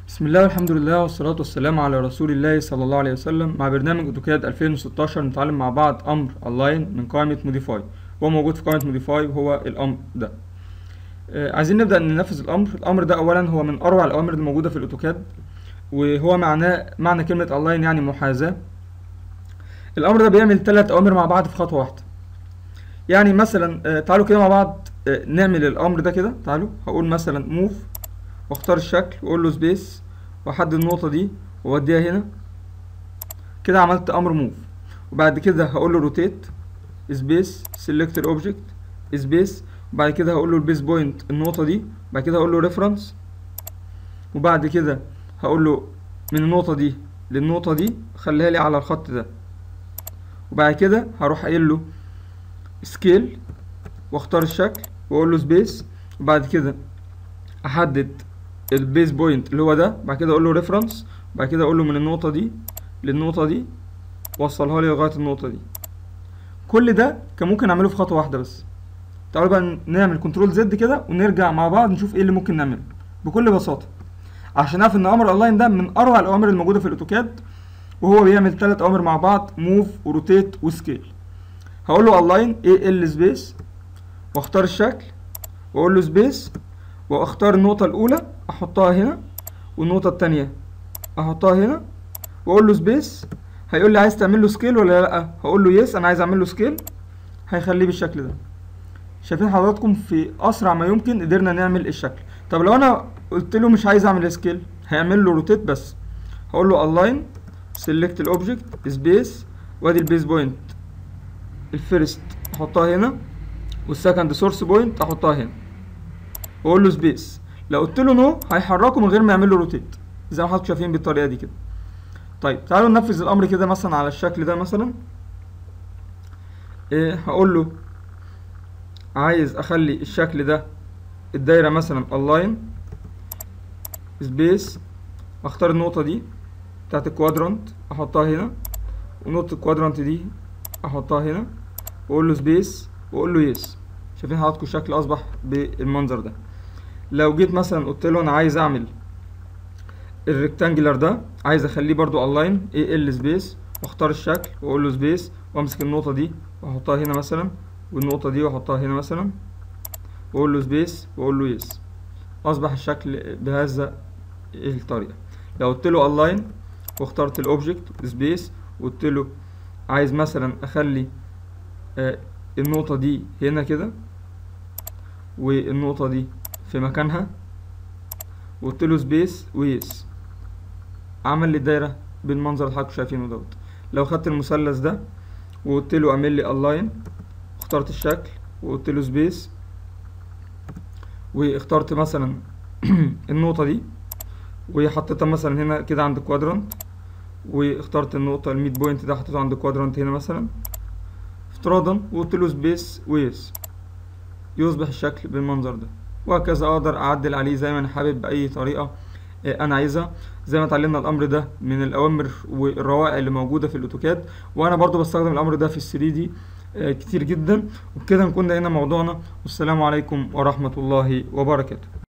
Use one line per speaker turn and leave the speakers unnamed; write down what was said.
بسم الله والحمد لله والصلاة والسلام على رسول الله صلى الله عليه وسلم مع برنامج اوتوكاد 2016 نتعلم مع بعض امر اونلاين من قائمة موديفاي هو موجود في قائمة موديفاي وهو الامر ده آه، عايزين نبدأ ننفذ الامر الامر ده اولا هو من اروع الاوامر الموجودة في الاوتوكاد وهو معناه معنى كلمة اونلاين يعني محاذاة الامر ده بيعمل ثلاث اوامر مع بعض في خطوة واحدة يعني مثلا آه، تعالوا كده مع بعض آه، نعمل الامر ده كده تعالوا هقول مثلا موف واختار الشكل واقول له سبيس واحدد النقطة دي واوديها هنا كده عملت امر موف وبعد كده هقول له روتيت سبيس سيلكت الاوبجكت سبيس وبعد كده هقول له البيس بوينت النقطة دي بعد كده هقول له ريفرنس وبعد كده هقول له من النقطة دي للنقطة دي خليها لي على الخط ده وبعد كده هروح قايل له سكيل واختار الشكل واقول له سبيس وبعد كده احدد البيس بوينت اللي هو ده بعد كده اقول له ريفرنس بعد كده اقول له من النقطه دي للنقطه دي وصلها لي لغايه النقطه دي كل ده كان ممكن اعمله في خطوه واحده بس تعالوا بقى نعمل كنترول زد كده ونرجع مع بعض نشوف ايه اللي ممكن نعمله بكل بساطه عشان اعرف ان امر اونلاين ده من اروع الاوامر الموجوده في الاوتوكاد وهو بيعمل ثلاث اوامر مع بعض موف وروتيت وسكيل هقول له اونلاين اي ال سبيس واختار الشكل واقول له سبيس واختار النقطة الأولى أحطها هنا والنقطة التانية أحطها هنا وأقول له سبيس هيقول لي عايز تعمل له سكيل ولا لأ هقول له يس أنا عايز أعمل له سكيل هيخليه بالشكل ده شايفين حضراتكم في أسرع ما يمكن قدرنا نعمل الشكل طب لو أنا قلت له مش عايز أعمل سكيل هيعمل له روتيت بس هقول له الاين سيلكت الاوبجكت سبيس وادي البيس بوينت الفيرست احطها هنا والسكند سورس بوينت احطها هنا واقول له سبيس لو قلت له نو هيحركه من غير ما يعمل له روتيت زي ما حضراتكم شايفين بالطريقه دي كده طيب تعالوا ننفذ الامر كده مثلا على الشكل ده مثلا إيه هقول له عايز اخلي الشكل ده الدايره مثلا الاين سبيس اختار النقطه دي بتاعت الكوادرانت احطها هنا ونقطه الكوادرانت دي احطها هنا واقول له سبيس واقول له يس شايفين حضراتكم الشكل اصبح بالمنظر ده لو جيت مثلا قلت له انا عايز اعمل الريكتانجلر ده عايز اخليه برضو اونلاين اي ال سبيس واختار الشكل واقول له سبيس وامسك النقطه دي واحطها هنا مثلا والنقطه دي واحطها هنا مثلا واقول له سبيس واقول له يس اصبح الشكل بهذا الطريقه لو قلت له اونلاين واخترت الاوبجكت سبيس وقلت له عايز مثلا اخلي آه النقطه دي هنا كده والنقطه دي في مكانها وقلت له سبيس ويس عمل لي الدايره بالمنظر اللي حضراتكم شايفينه دوت لو خدت المثلث ده وقلت له اعمل لي الاين اخترت الشكل وقلت له سبيس واخترت مثلا النقطه دي وحطيتها مثلا هنا كده عند كوادرانت واخترت النقطه الميد بوينت ده حطيته عند كوادرانت هنا مثلا افتراضا وقلت له سبيس ويس يصبح الشكل بالمنظر ده وهكذا اقدر اعدل عليه زي ما انا حابب باي طريقه انا عايزها زي ما اتعلمنا الامر ده من الاوامر والروائع اللي موجوده في الاوتوكاد وانا برضو بستخدم الامر ده في ال 3 دي كتير جدا وبكده نكون لقينا موضوعنا والسلام عليكم ورحمه الله وبركاته